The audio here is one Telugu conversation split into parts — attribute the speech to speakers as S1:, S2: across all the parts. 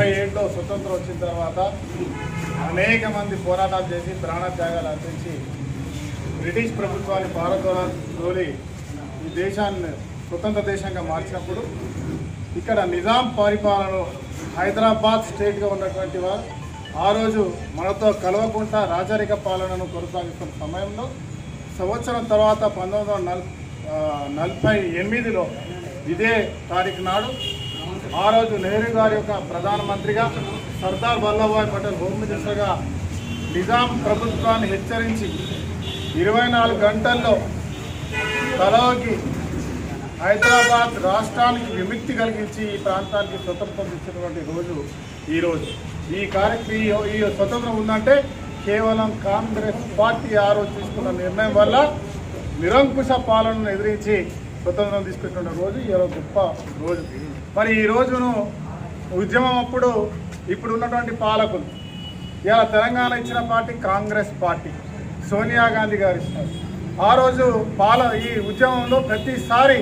S1: నలభై ఏడులో స్వతంత్రం వచ్చిన తర్వాత అనేక మంది పోరాటాలు చేసి ప్రాణ త్యాగాలు అర్పించి బ్రిటిష్ ప్రభుత్వాన్ని భారతదేశంలోని ఈ దేశాన్ని స్వతంత్ర దేశంగా మార్చినప్పుడు ఇక్కడ నిజాం పరిపాలన హైదరాబాద్ స్టేట్గా ఉన్నటువంటి వారు ఆ రోజు మనతో కలవకుండా రాజరిక పాలనను కొనసాగిస్తున్న సమయంలో సంవత్సరం తర్వాత పంతొమ్మిది వందల నల్ ఆ, నలభై ఎనిమిదిలో ఇదే తారీఖు నాడు ఆ రోజు నెహ్రూ గారి యొక్క ప్రధానమంత్రిగా సర్దార్ వల్లభాయ్ పటేల్ హోమ్ మినిస్టర్గా నిజాం ప్రభుత్వాన్ని హెచ్చరించి ఇరవై నాలుగు గంటల్లో తలవకి హైదరాబాద్ రాష్ట్రానికి విముక్తి కలిగించి ఈ ప్రాంతానికి స్వతంత్రం ఇచ్చినటువంటి రోజు ఈ రోజు ఈ కార్యక్రమం ఈ స్వతంత్రం ఉందంటే కేవలం కాంగ్రెస్ పార్టీ ఆ రోజు తీసుకున్న నిర్ణయం వల్ల నిరంకుశ పాలనను ఎదిరించి స్వతంత్రం తీసుకున్న రోజు ఈ రోజు గొప్ప రోజు మరి ఈ రోజును ఉద్యమం అప్పుడు ఇప్పుడు ఉన్నటువంటి పాలకులు ఇలా తెలంగాణ ఇచ్చిన పార్టీ కాంగ్రెస్ పార్టీ సోనియా గాంధీ గారు ఇస్తారు ఆ రోజు పాల ఈ ఉద్యమంలో ప్రతిసారి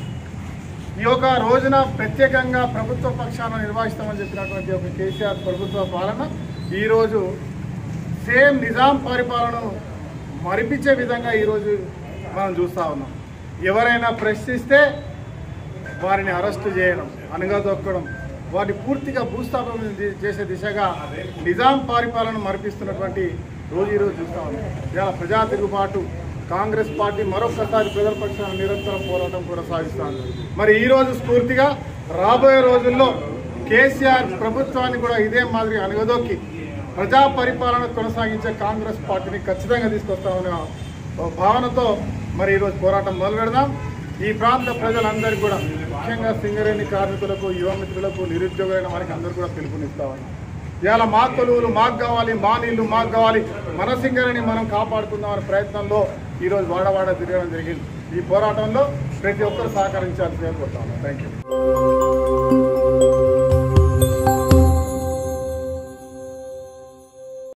S1: ఈ యొక్క రోజున ప్రత్యేకంగా ప్రభుత్వ పక్షాన నిర్వహిస్తామని చెప్పినటువంటి ఒక కేసీఆర్ ప్రభుత్వ పాలన ఈరోజు సేమ్ నిజాం పరిపాలనను మరిపించే విధంగా ఈరోజు మనం చూస్తూ ఉన్నాం ఎవరైనా ప్రశ్నిస్తే వారిని అరెస్టు చేయడం అనగదొక్కడం వారిని పూర్తిగా భూస్థాపన ది- చేసే దిశగా నిజాం పరిపాలన మరిపిస్తున్నటువంటి రోజు ఈరోజు చూస్తా ఉన్నాం ఇలా ప్రజా తిరుగుబాటు కాంగ్రెస్ పార్టీ మరొకసారి ప్రజల పక్షాన నిరంతరం పోరాటం కొనసాగిస్తాను మరి ఈ రోజు స్ఫూర్తిగా రాబోయే రోజుల్లో కేసీఆర్ ప్రభుత్వాన్ని కూడా ఇదే మాదిరి అనగదొక్కి ప్రజా పరిపాలన కొనసాగించే కాంగ్రెస్ పార్టీని ఖచ్చితంగా తీసుకొస్తామనే భావనతో మరి ఈరోజు పోరాటం మొదలు పెడదాం ఈ ప్రాంత ప్రజలందరికీ కూడా ముఖ్యంగా సింగరేణి కార్మికులకు యువ మిత్రులకు నిరుద్యోగులైన వారికి అందరూ కూడా పిలుపునిస్తామని ఇవాళ మా కొలువులు మాకు కావాలి మా నీళ్లు మాకు కావాలి మన సింగరేణి మనం కాపాడుకుందాం అనే ప్రయత్నంలో ఈరోజు వాడవాడ తిరగడం జరిగింది ఈ పోరాటంలో ప్రతి ఒక్కరు సహకరించాల్సి కోరుతాను థ్యాంక్ యూ